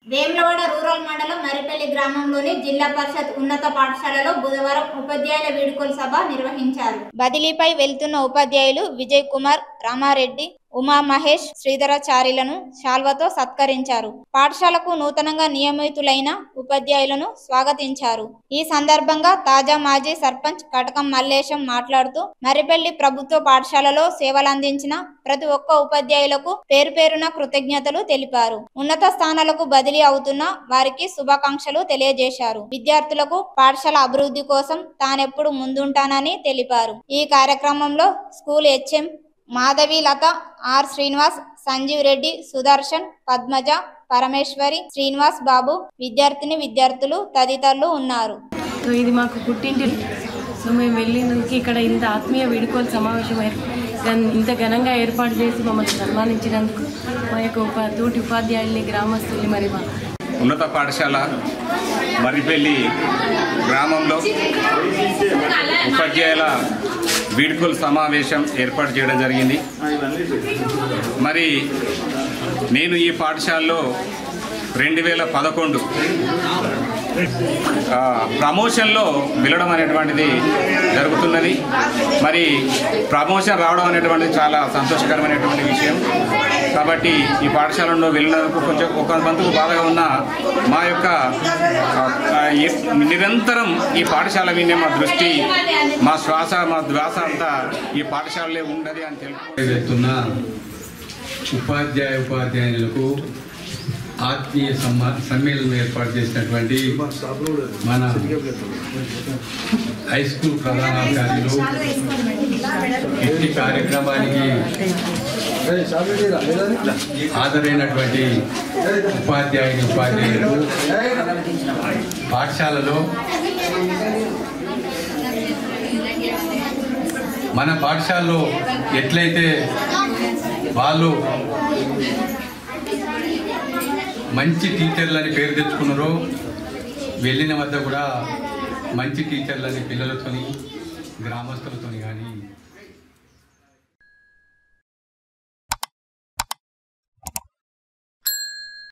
Vemulawada rural మండలం మరిపల్లి గ్రామంలోని జిల్లా పరిషత్ ఉన్నత పాఠశాలలో బుధవారం ఉపాధ్యాయుల వీడుకోలు సభ నిర్వహించారు బదిలీపై వెళ్తున్న ఉపాధ్యాయులు విజయ్ కుమార్ రామారెడ్డి ఉమా మహేష్ శ్రీధరాచార్యులను శాల్వతో సత్కరించారు పాఠశాలకు నూతనంగా నియమితులైన ఉపాధ్యాయులను స్వాగతించారు ఈ సందర్భంగా తాజా మాజీ సర్పంచ్ కటకం మల్లేశం మాట్లాడుతూ మరిపల్లి ప్రభుత్వ పాఠశాలలో సేవలందించిన ప్రతి ఒక్క ఉపాధ్యాయులకు పేరు పేరున కృతజ్ఞతలు తెలిపారు ఉన్నత స్థానాలకు బదిలీ అవుతున్న వారికి శుభాకాంక్షలు తెలియజేశారు విద్యార్థులకు పాఠశాల అభివృద్ధి కోసం తానెప్పుడు ముందుంటానని తెలిపారు ఈ కార్యక్రమంలో school HM Madhavi Latha R Srinivas Sanjeev Reddy Sudarshan Padmaja Parameshwari Srinivas Babu విద్యార్థిని విద్యార్థులు తదితరులు ఉన్నారు సో ఇది మాకు పుట్టింటి సో మేము వెళ్ళినందుకు ఇక్కడ ఇంత ఆత్మీయ వీడుకోలు సమావేశం ఏర్- గన్- ఇంత ఘనంగా ఏర్పాటు చేసి మమ్మల్ని సన్మానించినందుకు మా యొక్క ఉప తోటి ఉపాధ్యాయుల్ని గ్రామస్తుల్ని మరి మా ఉన్నత పాఠశాల మర్రిపల్లి గ్రామంలో ఉపాధ్యాయుల వీడ్కోలు సమావేశం ఏర్పాటు చేయడం జరిగింది మరి నేను ఈ పాఠశాలలో రెండు వేల పదకొండు ఆ, ప్రమోషన్లో వెళ్ళడం అనేటువంటిది జరుగుతున్నది మరి ప్రమోషన్ రావడం అనేటువంటిది చాలా సంతోషకరమైనటువంటి విషయం కాబట్టి ఈ పాఠశాలలో వెళ్ళినందుకు కొంచెం ఒక మందుకు బాధగా ఉన్న మా యొక్క ఆ, ఆ, ఏ- నిరంతరం ఈ పాఠశాల మీద మా దృష్టి మా శ్వాస మా ధ్వాస అంతా ఈ పాఠశాలలో ఉన్నది అని తెలుపు వెళ్తున్న ఉపాధ్యాయ ఉపాధ్యాయులకు ఆత్మీయ సమ్మా సమ్మేళనం ఏర్పాటు చేసినటువంటి మన హై స్కూల్ ప్రధానాచార్యులు ఇట్టి కార్యక్రమానికి హాజరైనటువంటి ఉపాధ్యాయుని ఉపాధ్యాయులకు పాఠశాలలో మన పాఠశాలలో ఎట్లయితే వాళ్ళు మంచి టీచర్లని పేరు తెచ్చుకున్నారో వెళ్ళిన వద్ద కూడా మంచి టీచర్లని పిల్లలతోని గ్రామస్తులతో